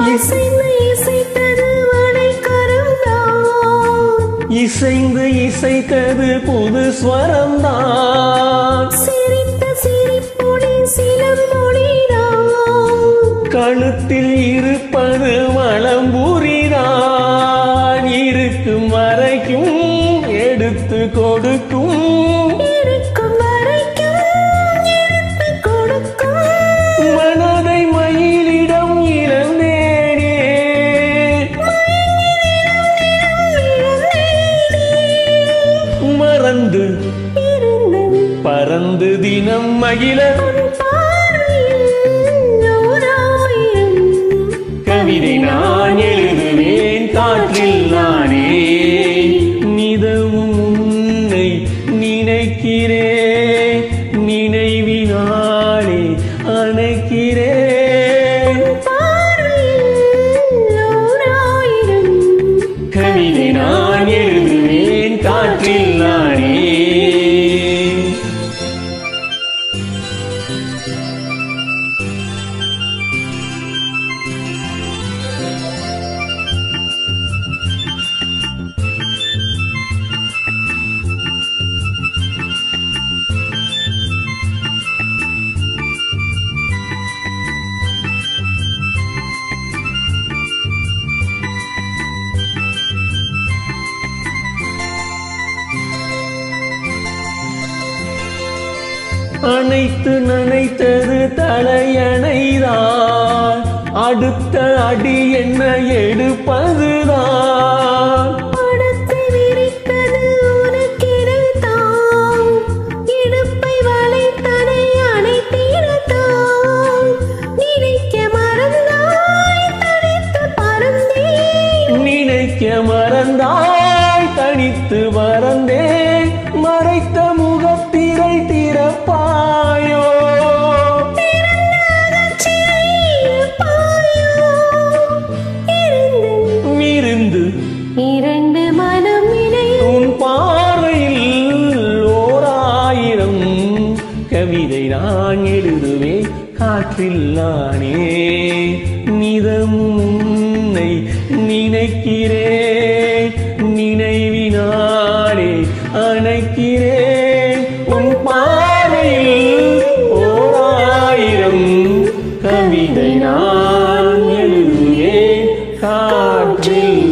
இசைந்து இசைத்தது வளைக்கரம்தான் இசைந்து இசைத்தது புது ஸ்வரம்தான் சிரித்த சிரிப்பொழி சிலம்பொழிதான் கழுத்தில் இருப்பது வளம்புரிதான் இருக்கும் வரைக்கும் எடுத்து கொடுக்கும் இருக்கும் வரைக்கும் எடுத்து கொடுக்கும் மனதை மயிலிடம் இழந்தேனே மறந்து இருந்தது பறந்து தினம் மகிழ பார்வையில் ஓராயிரம் கவிதை நான் எழுதுவேன் காற்றில் நானே நிதமும் உன்னை நினைக்கிறேன் நினைவினாலே அணைக்கிறேன் பார்வையில் ஓராயிரம் கவிதை நான் எழுதுவேன் காற்றில் நானே அணைத்து நனைத்தது தலையணைதான் அடுத்த அடி என்ன எடுப்பதுதான் படத்தை விரித்தது உனக்கிடத்தான் இடுப்பை வளைத்ததை அணைத்திடத்தான் நினைக்க மறந்தாய் தனித்து பறந்தேன் நினைக்க மறந்தாய் தனித்து மறந்தேன் மறைத்த முகத்திரை திறப்பாயோ விருந்து இரண்டு மனம் இணையும் உன் பார்வையில் ஓராயிரம் கவிதை நான் எழுதுவேன் காற்றில் நானே நிதமும் உன்னை நினைக்கிறேன் நினைவினாலே அணைக்கிறேன் உன் பார்வையில் ஓராயிரம் கவிதை நான் எழுதுவேன் காற்றில்